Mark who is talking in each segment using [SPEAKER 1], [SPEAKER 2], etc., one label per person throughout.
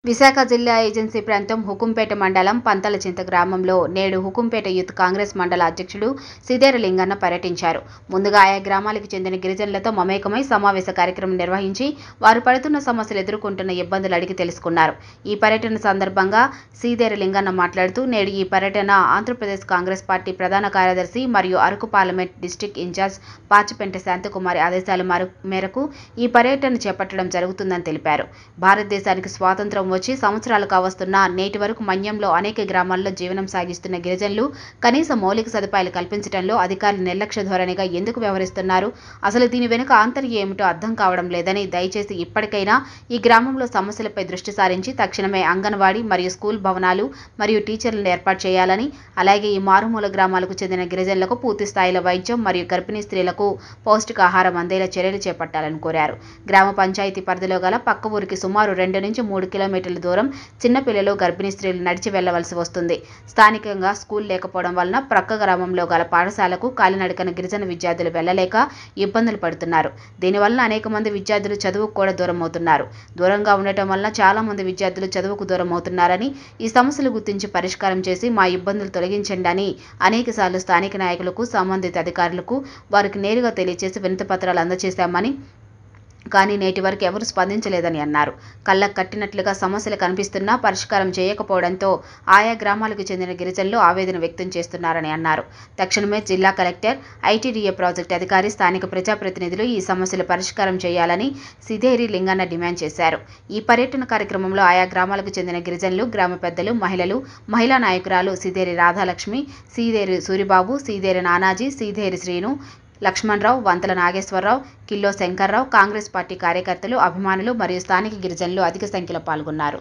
[SPEAKER 1] విశాఖ జిల్లా ఏజెన్సీ ప్రాంతం హుకుంపేట మండలం పంతలచింత గ్రామంలో నేడు హుకుంపేట యూత్ కాంగ్రెస్ మండల అధ్యక్షుడు సిదేర లింగన్న పర్యటించారు ముందుగా ఆయా గ్రామాలకు చెందిన గిరిజనులతో మమేకమై సమావేశ కార్యక్రమం నిర్వహించి వారు పడుతున్న సమస్యలు ఎదుర్కొంటున్న ఇబ్బందులు అడిగి తెలుసుకున్నారు ఈ పర్యటన సందర్భంగా సీదేర లింగన్న మాట్లాడుతూ నేడు ఈ పర్యటన ఆంధ్రప్రదేశ్ కాంగ్రెస్ పార్టీ ప్రధాన కార్యదర్శి మరియు Araku parliament district in charge Pachipenta Shanthakumari ఆదేశాల మరు- మేరకు ఈ పర్యటన చేపట్టడం జరుగుతుందని తెలిపారు భారతదేశానికి స్వాతంత్రం వచ్చి సంవత్సరాలు కావస్తున్నా నేటి వరకు మన్యంలో అనేక గ్రామాల్లో జీవనం సాగిస్తున్న గిరిజనులు కనీస మౌలిక సదుపాయాలు కల్పించడంలో అధికారులు నిర్లక్ష్య ధోరణిగా ఎందుకు వ్యవహరిస్తున్నారు అసలు దీని వెనుక ఆంతర్యం ఏమిటో అర్థం కావడం లేదని దయచేసి ఇప్పటికైనా ఈ గ్రామంలో సమస్యలపై దృష్టి సారించి తక్షణమే అంగన్వాడీ మరియు స్కూల్ భవనాలు మరియు టీచర్లను ఏర్పాటు చేయాలని అలాగే ఈ మారుమూల గ్రామాలకు చెందిన గిరిజనులకు పూర్తి స్థాయిలో వైద్యం మరియు గర్భిణీ స్త్రీలకు పౌష్టికాహారం అందేలా చర్యలు చేపట్టాలని కోరారు గ్రామ పంచాయతీ పరిధిలో గల పక్క ఊరికి సుమారు రెండు నుంచి మూడు కిలోమీటర్ల దూరం చిన్నపిల్లలు గర్భిణీ స్త్రీలు నడిచి వెళ్లవలసి వస్తుంది స్థానికంగా స్కూల్ లేకపోవడం వలన ప్రక్క గ్రామంలో గల పాఠశాలకు కాలినడకన గిరిజన విద్యార్థులు వెళ్లలేక ఇబ్బందులు పడుతున్నారు దీనివల్ల అనేక మంది విద్యార్థులు చదువుకు కూడా దూరం అవుతున్నారు దూరంగా ఉండటం వలన చాలా మంది విద్యార్థులు చదువుకు దూరం అవుతున్నారని ఈ సమస్యలు గుర్తించి పరిష్కారం చేసి మా ఇబ్బందులు తొలగించండి అని అనేకసార్లు స్థానిక నాయకులకు సంబంధిత అధికారులకు వారికి నేరుగా తెలియజేసి వినతి పత్రాలు అందజేశామని కానీ నేటి వరకు ఎవరు స్పందించలేదని అన్నారు కళ్ళకు కట్టినట్లుగా సమస్యలు కనిపిస్తున్నా పరిష్కారం చేయకపోవడంతో ఆయా గ్రామాలకు చెందిన గిరిజనులు ఆవేదన వ్యక్తం చేస్తున్నారని అన్నారు తక్షణమే జిల్లా కలెక్టర్ ఐటీడీఏ ప్రాజెక్టు అధికారి స్థానిక ప్రజాప్రతినిధులు ఈ సమస్యలు పరిష్కారం చేయాలని సిదేరి లింగన్న డిమాండ్ చేశారు ఈ పర్యటన కార్యక్రమంలో ఆయా గ్రామాలకు చెందిన గిరిజనులు గ్రామ పెద్దలు మహిళలు మహిళా నాయకురాలు సిదేరి రాధాలక్ష్మి సీదేరి సూరిబాబు సీదేరి నానాజీ సీదేరి శ్రీను లక్ష్మణరావు వంతల నాగేశ్వరరావు కిల్లో శంకర్రావు కాంగ్రెస్ పార్టీ కార్యకర్తలు అభిమానులు మరియు స్థానిక గిరిజనులు అధిక సంఖ్యలో పాల్గొన్నారు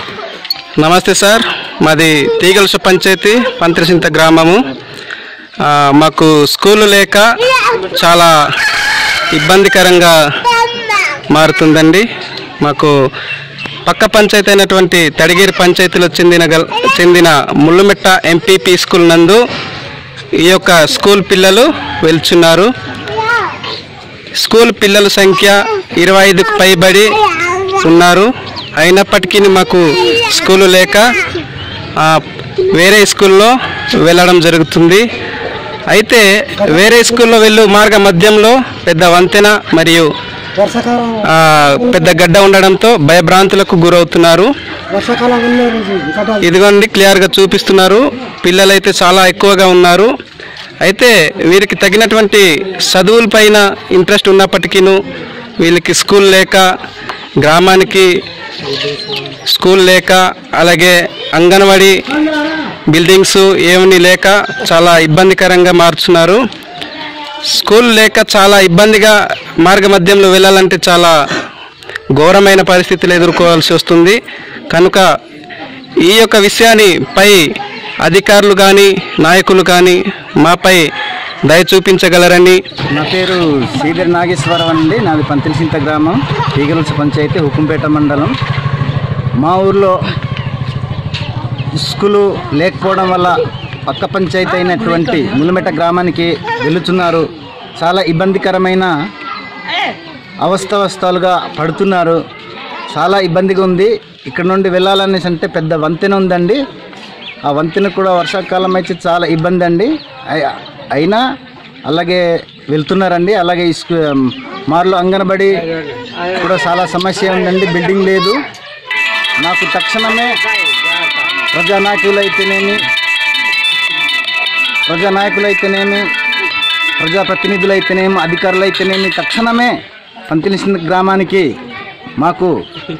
[SPEAKER 2] నమస్తే సార్ మాది తీగలస పంచాయతీ పంత్రసింత గ్రామము ఆ, మాకు స్కూలు లేక చాలా ఇబ్బందికరంగా మారుతుందండి మాకు పక్క పంచాయతీ అయినటువంటి తడిగిరి పంచాయతీలో చెందిన గల చెందిన ముళ్ళుమెట్ట ఎంపీపీ స్కూల్ నందు ఈ యొక్క స్కూల్ పిల్లలు వెళ్తున్నారు స్కూల్ పిల్లల సంఖ్య ఇరవై ఐదుకు పైబడి ఉన్నారు అయినప్పటికీ మాకు స్కూలు లేక ఆ, వేరే స్కూల్లో వెళ్ళడం జరుగుతుంది అయితే వేరే స్కూల్లో వెళ్ళు మార్గ మధ్యంలో పెద్ద వంతెన మరియు
[SPEAKER 3] వర్షాకాలం
[SPEAKER 2] ఆ, పెద్ద గడ్డ ఉండడంతో భయభ్రాంతులకు గురవుతున్నారు
[SPEAKER 3] వర్షాకాలం వెళ్ళే రోజు గడ్డ
[SPEAKER 2] ఇదిగోండి క్లియర్గా చూపిస్తున్నారు పిల్లలైతే చాలా ఎక్కువగా ఉన్నారు అయితే వీరికి తగినటువంటి చదువులపైన ఇంట్రెస్ట్ ఉన్నప్పటికీను వీళ్ళకి స్కూల్ లేక గ్రామానికి స్కూల్ లేక అలాగే అంగన్వాడీ బిల్డింగ్స్ ఏమీ లేక చాలా ఇబ్బందికరంగా మారుతున్నారు స్కూల్ లేక చాలా ఇబ్బందిగా మార్గ మధ్యంలో వెళ్ళాలంటే చాలా ఘోరమైన పరిస్థితులు ఎదుర్కోవాల్సి వస్తుంది కనుక ఈ యొక్క విషయాన్ని పై అధికారులు కానీ నాయకులు కానీ మాపై దయ చూపించగలరని
[SPEAKER 4] నా పేరు శ్రీధర్ నాగేశ్వరరావు అండి నాది పంతిలిసింత గ్రామం ఈగల్స్ పంచాయతీ హుకుంపేట మండలం మా ఊర్లో స్కూలు లేకపోవడం వల్ల పక్క పంచాయతీ అయినటువంటి ముల్లమెట్ట గ్రామానికి వెళుతున్నారు చాలా ఇబ్బందికరమైన అవస్థవస్తాలుగా పడుతున్నారు చాలా ఇబ్బందిగా ఉంది ఇక్కడ నుండి వెళ్ళాలనేసి అంటే పెద్ద వంతెన ఉందండి ఆ వంతెన కూడా వర్షాకాలం అయితే చాలా ఇబ్బంది అండి అయి- అయినా అలాగే వెళ్తున్నారండి అలాగే ఈ స్కూ మారులో అంగన్వాడీ కూడా చాలా సమస్య ఉందండి బిల్డింగ్ లేదు నాకు తక్షణమే ప్రజానాయకులైతేనేమి ప్రజానాయకులైతేనేమి ప్రజాప్రతినిధులైతేనేమి అధికారులైతేనేమి తక్షణమే పంతిలిసిన గ్రామానికి మాకు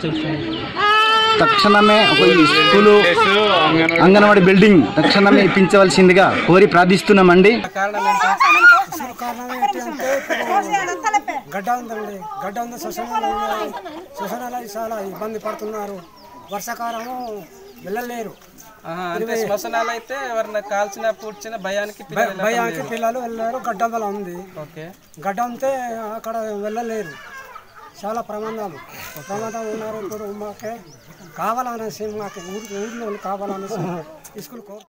[SPEAKER 4] తక్షణమే ఒక ఈ స్కూలు అంగన్వాడీ బిల్డింగ్ తక్షణమే ఇప్పించవలసిందిగా కోరి ప్రార్థిస్తున్నామండి
[SPEAKER 3] కారణం ఏంటంటే ఇప్పుడు గడ్డ ఉందండి గడ్డ ఉంది శ్వసనాలు ఉన్నాయి శ్వసనాలు చాలా ఇబ్బంది పడుతున్నారు వర్షాకాలము వెళ్ళలేరు
[SPEAKER 5] ఆహా, అంటే శ్మశానాలు అయితే ఎవరన్నా కాల్చిన పూడ్చిన భయానికి
[SPEAKER 3] భయ-
[SPEAKER 5] పిల్లలు
[SPEAKER 3] భయానికి పిల్లలు వెళ్ళలేరు గడ్డ వల్ల ఉంది
[SPEAKER 5] ఓకే
[SPEAKER 3] గడ్డ ఉంటే అక్కడ వెళ్ళలేరు చాలా ప్రమాదాలు ప్రమాదం ఉన్నారు ఇప్పుడు మాకే కావాలనేసి మాకు ఊరు ఊర్లో కావాలనేసి స్కూల్ కోరు